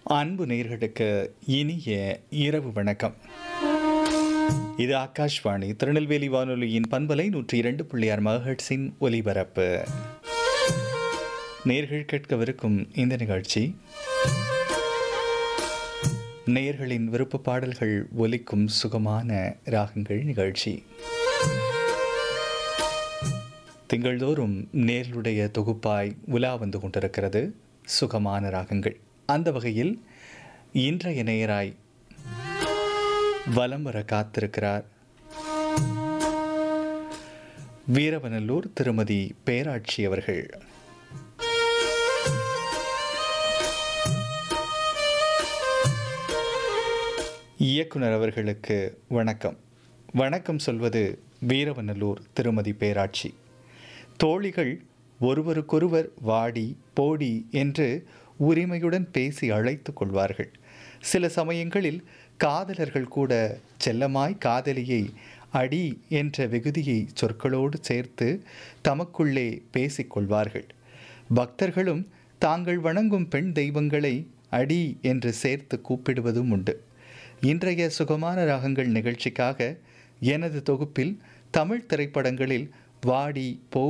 அன்பு நேர்களுக்கு இனிய இரவு வணக்கம் இது ஆகாஷ்வாணி திருநெல்வேலி வானொலியின் பண்பலை நூற்றி இரண்டு புள்ளி ஆறு மகட்ஸின் ஒலிபரப்பு நேர்கள் கேட்கவிருக்கும் இந்த நிகழ்ச்சி நேர்களின் விருப்ப பாடல்கள் ஒலிக்கும் சுகமான ராகங்கள் நிகழ்ச்சி திங்கள்தோறும் நேர்களுடைய தொகுப்பாய் உலா வந்து கொண்டிருக்கிறது சுகமான ராகங்கள் அந்த வகையில் இன்றைய நேயராய் வலம் வர காத்திருக்கிறார் வீரவனல்லூர் திருமதி பேராட்சி அவர்கள் இயக்குனர் அவர்களுக்கு வணக்கம் வணக்கம் சொல்வது வீரவனல்லூர் திருமதி பேராட்சி தோழிகள் ஒருவருக்கொருவர் வாடி போடி என்று உரிமையுடன் பேசி அழைத்து கொள்வார்கள் சில சமயங்களில் காதலர்கள் கூட செல்லமாய் காதலியை அடி என்ற வெகுதியை சொற்களோடு சேர்த்து தமக்குள்ளே பேசிக்கொள்வார்கள் பக்தர்களும் தாங்கள் வணங்கும் பெண் தெய்வங்களை அடி என்று சேர்த்து கூப்பிடுவதும் உண்டு இன்றைய சுகமான ராகங்கள் நிகழ்ச்சிக்காக எனது தொகுப்பில் தமிழ் திரைப்படங்களில் வாடி போ